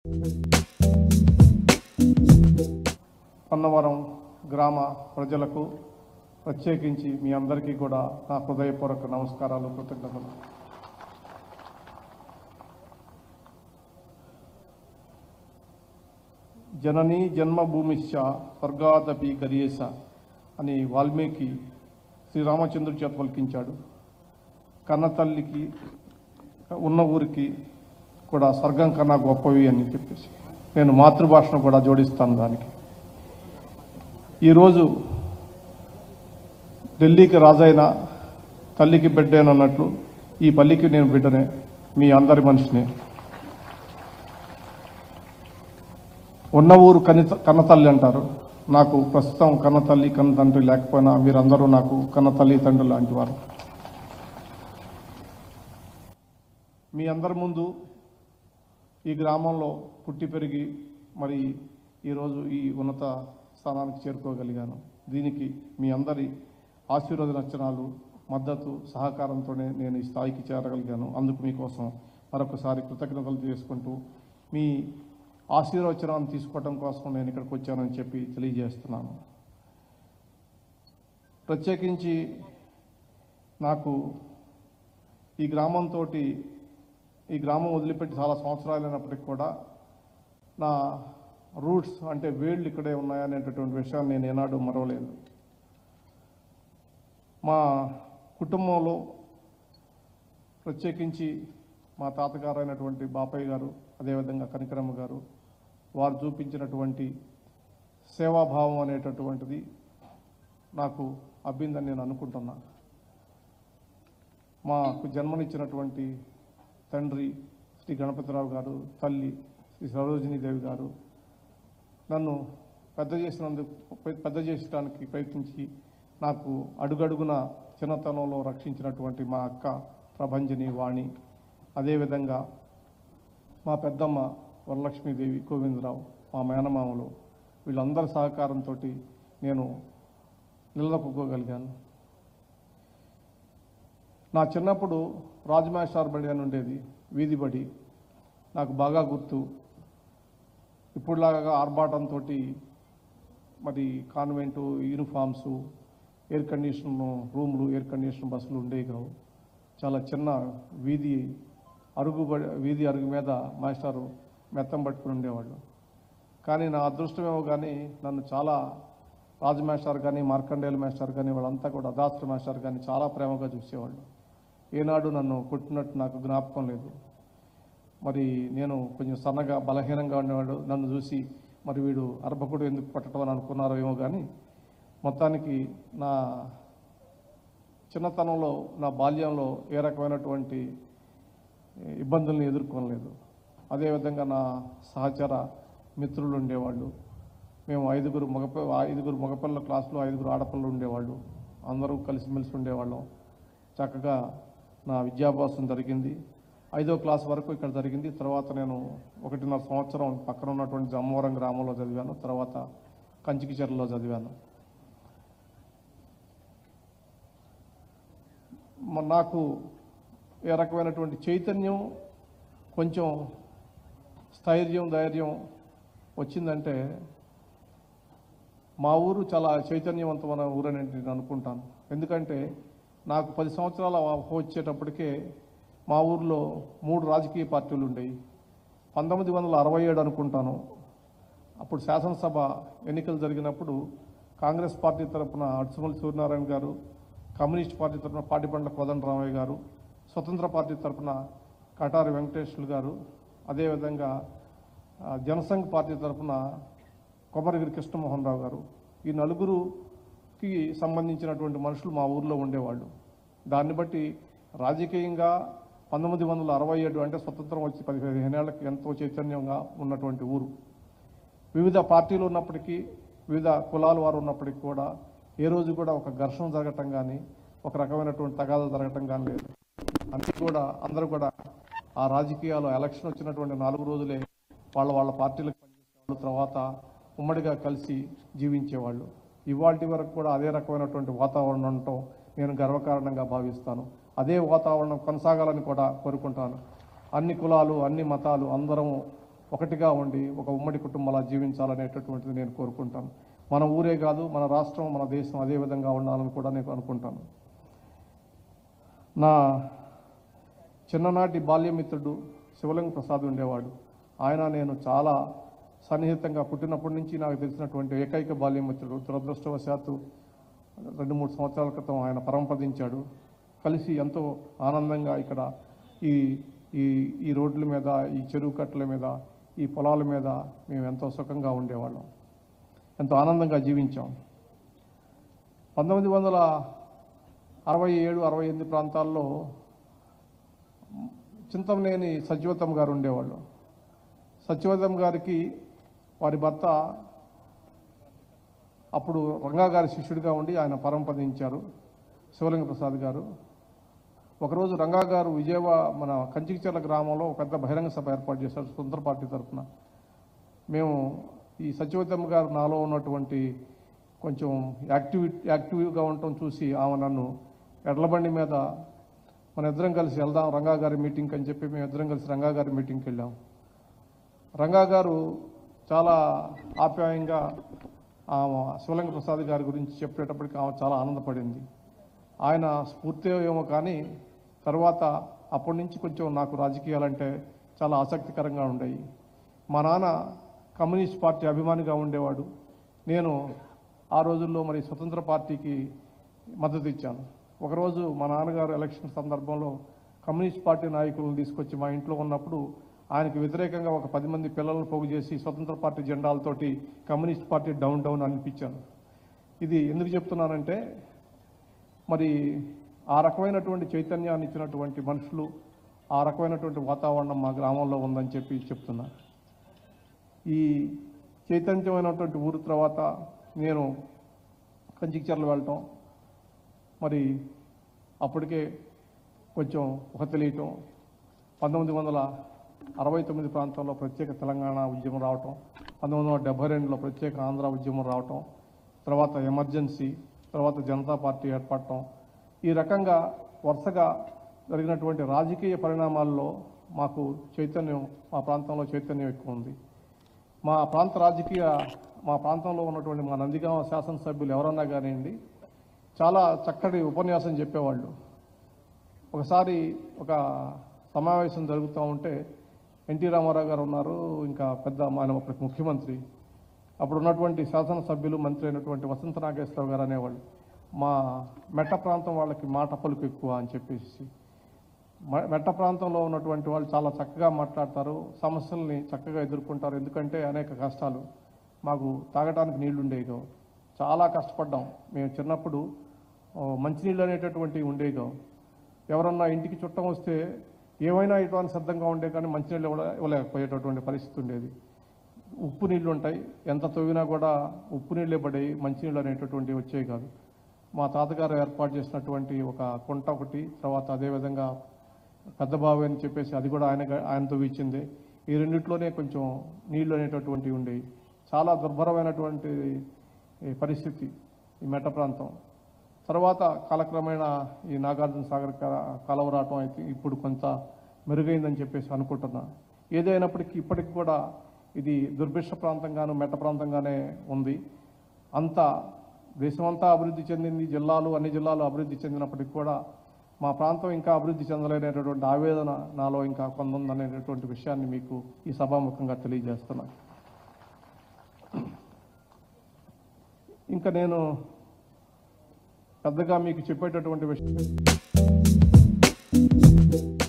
పన్నవరం గ్రామ ప్రజలకు ప్రత్యేకించి మీ అందరికీ కూడా నా హృదయపూర్వక నమస్కారాలు కృతజ్ఞతలు జననీ జన్మభూమిశ్చ స్వర్గాదపి గరియేశ అని వాల్మీకి శ్రీరామచంద్రుడి చేత పలికించాడు కన్నతల్లికి ఉన్న ఊరికి కూడా స్వర్గం కన్నా గొప్పవి అని చెప్పేసి నేను మాతృభాషను కూడా జోడిస్తాను దానికి ఈరోజు ఢిల్లీకి రాజైన తల్లికి బిడ్డేనన్నట్లు ఈ పల్లికి నేను బిడ్డనే మీ అందరి మనిషిని ఉన్న ఊరు కని కన్నతల్లి అంటారు నాకు ప్రస్తుతం కన్నతల్లి కన్న తండ్రి లేకపోయినా మీరందరూ నాకు కన్నతల్లి తండ్రి లాంటి వారు మీ అందరి ముందు ఈ గ్రామంలో పుట్టి పెరిగి మరి ఈరోజు ఈ ఉన్నత స్థానానికి చేరుకోగలిగాను దీనికి మీ అందరి ఆశీర్వాద రచనాలు మద్దతు సహకారంతోనే నేను ఈ స్థాయికి చేరగలిగాను అందుకు మీకోసం మరొకసారి కృతజ్ఞతలు చేసుకుంటూ మీ ఆశీర్వచనాన్ని తీసుకోవడం కోసం నేను ఇక్కడికి వచ్చానని చెప్పి తెలియజేస్తున్నాను ప్రత్యేకించి నాకు ఈ గ్రామంతో ఈ గ్రామం వదిలిపెట్టి చాలా సంవత్సరాలు అయినప్పటికీ కూడా నా రూట్స్ అంటే వేళ్ళు ఇక్కడే ఉన్నాయనేటటువంటి విషయాన్ని నేను ఏనాడు మరవలేదు మా కుటుంబంలో ప్రత్యేకించి మా తాతగారు అయినటువంటి బాపయ్య గారు అదేవిధంగా కనికరమ్మ గారు వారు చూపించినటువంటి సేవాభావం అనేటటువంటిది నాకు అబ్బిందని నేను అనుకుంటున్నా మాకు జన్మనిచ్చినటువంటి తండ్రి శ్రీ గణపతిరావు గారు తల్లి శ్రీ సరోజినీదేవి గారు నన్ను పెద్ద చేసినందుకు పెద్ద చేసడానికి ప్రయత్నించి నాకు అడుగడుగున చిన్నతనంలో రక్షించినటువంటి మా అక్క ప్రభంజని వాణి అదేవిధంగా మా పెద్దమ్మ వరలక్ష్మీదేవి గోవిందరావు మా మేనమామలు వీళ్ళందరి సహకారంతో నేను నిలదొక్కుకోగలిగాను నా చిన్నప్పుడు రాజమహేశ్వర బడి అని ఉండేది వీధి బడి నాకు బాగా గుర్తు ఇప్పుడులాగా ఆర్భాటంతో మరి కాన్వెంటు యూనిఫామ్స్ ఎయిర్ కండిషన్ రూములు ఎయిర్ కండిషన్ బస్సులు ఉండేవి కావు చాలా చిన్న వీధి అరుగు బడి- వీధి అరుగు మీద మాస్టారు మెత్తం పట్టుకుని ఉండేవాళ్ళు కానీ నా అదృష్టమేమో కానీ నన్ను చాలా రాజు మాస్టర్ కానీ మార్కండేయుల మాస్టర్ కానీ వాళ్ళంతా కూడా అదాస్త్ర మాస్టర్ కానీ చాలా ప్రేమగా చూసేవాళ్ళు ఏనాడు నన్ను కొట్టినట్టు నాకు జ్ఞాపకం లేదు మరి నేను కొంచెం సన్నగా బలహీనంగా ఉండేవాడు నన్ను చూసి మరి వీడు అర్భకుడు ఎందుకు పట్టడం అని అనుకున్నారో ఏమో కానీ మొత్తానికి నా చిన్నతనంలో నా బాల్యంలో ఏ రకమైనటువంటి ఇబ్బందుల్ని ఎదుర్కొనలేదు అదేవిధంగా నా సహచర మిత్రులు ఉండేవాళ్ళు మేము ఐదుగురు మగప ఐదుగురు మగపిల్లల క్లాసులో ఐదుగురు ఆడపిల్లలు ఉండేవాళ్ళు అందరూ కలిసిమెలిసి ఉండేవాళ్ళం చక్కగా నా విద్యాభ్యాసం జరిగింది ఐదో క్లాస్ వరకు ఇక్కడ జరిగింది తర్వాత నేను ఒకటిన్నర సంవత్సరం పక్కన ఉన్నటువంటి జమ్మవరం గ్రామంలో చదివాను తర్వాత కంచికిచెర్లలో చదివాను మ- నాకు ఏ రకమైనటువంటి చైతన్యం కొంచెం స్థైర్యం ధైర్యం వచ్చిందంటే మా ఊరు చాలా చైతన్యవంతమైన ఊరని నేను అనుకుంటాను ఎందుకంటే నాకు పది సంవత్సరాల ఊహ వచ్చేటప్పటికే మా ఊర్లో మూడు రాజకీయ పార్టీలు ఉండేవి పంతొమ్మిది వందల అరవై ఏడు అనుకుంటాను అప్పుడు శాసనసభ ఎన్నికలు జరిగినప్పుడు కాంగ్రెస్ పార్టీ తరపున అడుసుమల్లి సూర్యనారాయణ గారు కమ్యూనిస్ట్ పార్టీ తరపున పాటిబండ్ల కోదండరామయ్య గారు స్వతంత్ర పార్టీ తరపున కటారి వెంకటేశ్వర్లు గారు అదేవిధంగా ఆ, జనసంఘ్ పార్టీ తరపున కొమరగిరి కృష్ణమోహన్ రావు గారు ఈ నలుగురుకి సంబంధించినటువంటి మనుషులు మా ఊర్లో ఉండేవాళ్ళు దాన్ని బట్టి రాజకీయంగా పంతొమ్మిది వందల అరవై ఏడు అంటే స్వతంత్రం వచ్చి పదిహేను ఏళ్ళకి ఎంతో చైతన్యంగా ఉన్నటువంటి ఊరు వివిధ పార్టీలు ఉన్నప్పటికీ వివిధ కులాల వారు ఉన్నప్పటికీ కూడా ఏ రోజు కూడా ఒక ఘర్షణ జరగటం కానీ ఒక రకమైనటువంటి తగాదా జరగటం కానీ లేదు అన్నీ కూడా అందరూ కూడా ఆ రాజకీయాలు ఎలక్షన్ వచ్చినటువంటి నాలుగు రోజులే వాళ్ళ వాళ్ళ పార్టీలకు పనిచేసేవాళ్ళు తర్వాత ఉమ్మడిగా కలిసి జీవించేవాళ్ళు ఇవాటి వరకు కూడా అదే రకమైనటువంటి వాతావరణం ఉండటం నేను గర్వకారణంగా భావిస్తాను అదే వాతావరణం కొనసాగాలని కూడా కోరుకుంటాను అన్ని కులాలు అన్ని మతాలు అందరం ఒకటిగా ఉండి ఒక ఉమ్మడి కుటుంబాలా జీవించాలనేటటువంటిది నేను కోరుకుంటాను మన ఊరే కాదు మన రాష్ట్రం మన దేశం అదే విధంగా ఉండాలని కూడా నేను అనుకుంటాను నా చిన్ననాటి బాల్యమిత్రుడు శివలింగ ప్రసాద్ ఉండేవాడు ఆయన నేను చాలా సన్నిహితంగా పుట్టినప్పటి నుంచి నాకు తెలిసినటువంటి ఏకైక బాల్యమిత్రుడు దురదృష్టవశాత్తు రెండు మూడు సంవత్సరాల క్రితం ఆయన పరంపదించాడు కలిసి ఎంతో ఆనందంగా ఇక్కడ ఈ ఈ ఈ రోడ్ల మీద ఈ చెరువు కట్టల మీద ఈ పొలాల మీద మేము ఎంతో సుఖంగా ఉండేవాళ్ళం ఎంతో ఆనందంగా జీవించాం పంతొమ్మిది వందల అరవై ఏడు అరవై ఎనిమిది ప్రాంతాల్లో చింతమనేని సత్యవతం గారు ఉండేవాళ్ళు సత్యవతం గారికి వారి భర్త అప్పుడు రంగా గారి శిష్యుడిగా ఉండి ఆయన పరంపదించారు శివలింగ ప్రసాద్ గారు ఒకరోజు రంగా గారు విజయవాడ మన కంచికిచెర్ల గ్రామంలో ఒక పెద్ద బహిరంగ సభ ఏర్పాటు చేశారు స్వతంత్ర పార్టీ తరఫున మేము ఈ సత్యవతమ్మ గారు నాలో ఉన్నటువంటి కొంచెం యాక్టివ్ యాక్టివ్గా ఉండటం చూసి ఆమె నన్ను ఎడ్లబండి మీద మన ఇద్దరం కలిసి వెళ్దాం రంగా గారి మీటింగ్కి అని చెప్పి మేము ఇద్దరం కలిసి రంగా గారి మీటింగ్కి వెళ్ళాం రంగా గారు చాలా ఆప్యాయంగా ఆమె శివలింగ ప్రసాద్ గారి గురించి చెప్పేటప్పటికి ఆమె చాలా ఆనందపడింది ఆయన స్ఫూర్తి ఏమో కానీ తర్వాత అప్పటి నుంచి కొంచెం నాకు రాజకీయాలంటే చాలా ఆసక్తికరంగా ఉండేవి మా నాన్న కమ్యూనిస్ట్ పార్టీ అభిమానిగా ఉండేవాడు నేను ఆ రోజుల్లో మరి స్వతంత్ర పార్టీకి మద్దతు ఇచ్చాను ఒకరోజు మా నాన్నగారు ఎలక్షన్ సందర్భంలో కమ్యూనిస్ట్ పార్టీ నాయకులను తీసుకొచ్చి మా ఇంట్లో ఉన్నప్పుడు ఆయనకు వ్యతిరేకంగా ఒక పది మంది పిల్లలను పోగు చేసి స్వతంత్ర పార్టీ జెండాలతోటి కమ్యూనిస్ట్ పార్టీ డౌన్ డౌన్ అనిపించాను ఇది ఎందుకు చెప్తున్నానంటే మరి ఆ రకమైనటువంటి చైతన్యాన్ని ఇచ్చినటువంటి మనుషులు ఆ రకమైనటువంటి వాతావరణం మా గ్రామంలో ఉందని చెప్పి చెప్తున్నా ఈ చైతన్యమైనటువంటి ఊరు తర్వాత నేను కంచికిచర్లు వెళ్ళటం మరి అప్పటికే కొంచెం ఒక తెలియటం పంతొమ్మిది వందల అరవై తొమ్మిది ప్రాంతంలో ప్రత్యేక తెలంగాణ ఉద్యమం రావటం పంతొమ్మిది వందల డెబ్బై రెండులో ప్రత్యేక ఆంధ్ర ఉద్యమం రావటం తర్వాత ఎమర్జెన్సీ తర్వాత జనతా పార్టీ ఏర్పడటం ఈ రకంగా వరుసగా జరిగినటువంటి రాజకీయ పరిణామాల్లో మాకు చైతన్యం మా ప్రాంతంలో చైతన్యం ఎక్కువ ఉంది మా ప్రాంత రాజకీయ మా ప్రాంతంలో ఉన్నటువంటి మా నందిగామ శాసనసభ్యులు ఎవరన్నా కానివ్వండి చాలా చక్కటి ఉపన్యాసం చెప్పేవాళ్ళు ఒకసారి ఒక సమావేశం జరుగుతూ ఉంటే ఎన్టీ రామారావు గారు ఉన్నారు ఇంకా పెద్ద ఆయన ఒక ముఖ్యమంత్రి అప్పుడు ఉన్నటువంటి శాసనసభ్యులు మంత్రి అయినటువంటి వసంత నాగేశ్వరరావు గారు అనేవాళ్ళు మా మెట్ట ప్రాంతం వాళ్ళకి మాట పలుకు ఎక్కువ అని చెప్పేసి మ- మెట్ట ప్రాంతంలో ఉన్నటువంటి వాళ్ళు చాలా చక్కగా మాట్లాడతారు సమస్యల్ని చక్కగా ఎదుర్కొంటారు ఎందుకంటే అనేక కష్టాలు మాకు తాగడానికి నీళ్లు ఉండేవి కావు. చాలా కష్టపడ్డాం మేము చిన్నప్పుడు ఓ, మంచినీళ్ళు అనేటటువంటివి ఉండేవి కావు. ఎవరన్నా ఇంటికి చుట్టం వస్తే ఏమైనా ఇవ్వడానికి సిద్ధంగా ఉండే కానీ మంచినీళ్ళు ఇవ్వలే- ఇవ్వలేకపోయేటటువంటి పరిస్థితి ఉండేది ఉప్పు నీళ్ళు ఉంటాయి ఎంత తవ్వినా కూడా ఉప్పు నీళ్ళే పడేవి మంచినీళ్ళు అనేటటువంటివి వచ్చేవి కాదు మా తాతగారు ఏర్పాటు చేసినటువంటి ఒక కుంట ఒకటి తర్వాత అదేవిధంగా పెద్ద బావి అని చెప్పేసి అది కూడా ఆయన ఆయనతో ఇచ్చింది ఈ రెండిట్లోనే కొంచెం నీళ్లు అనేటటువంటివి ఉండేవి చాలా దుర్భరమైనటువంటి ఈ పరిస్థితి ఈ మెట్ట ప్రాంతం తర్వాత కాలక్రమేణా ఈ నాగార్జున సాగర్ క- కాలువ రావటం అయితే ఇప్పుడు కొంత మెరుగైందని చెప్పేసి అనుకుంటున్నా ఏదైనప్పటికీ ఇప్పటికి కూడా ఇది దుర్భిక్ష ప్రాంతంగాను మెట్ట ప్రాంతంగానే ఉంది అంత దేశమంతా అభివృద్ధి చెందింది జిల్లాలు అన్ని జిల్లాలు అభివృద్ధి చెందినప్పటికీ కూడా మా ప్రాంతం ఇంకా అభివృద్ధి చెందలేనటువంటి ఆవేదన నాలో ఇంకా కొందుందనేటటువంటి విషయాన్ని మీకు ఈ సభాముఖంగా తెలియజేస్తున్నా ఇంకా నేను పెద్దగా మీకు చెప్పేటటువంటి విషయం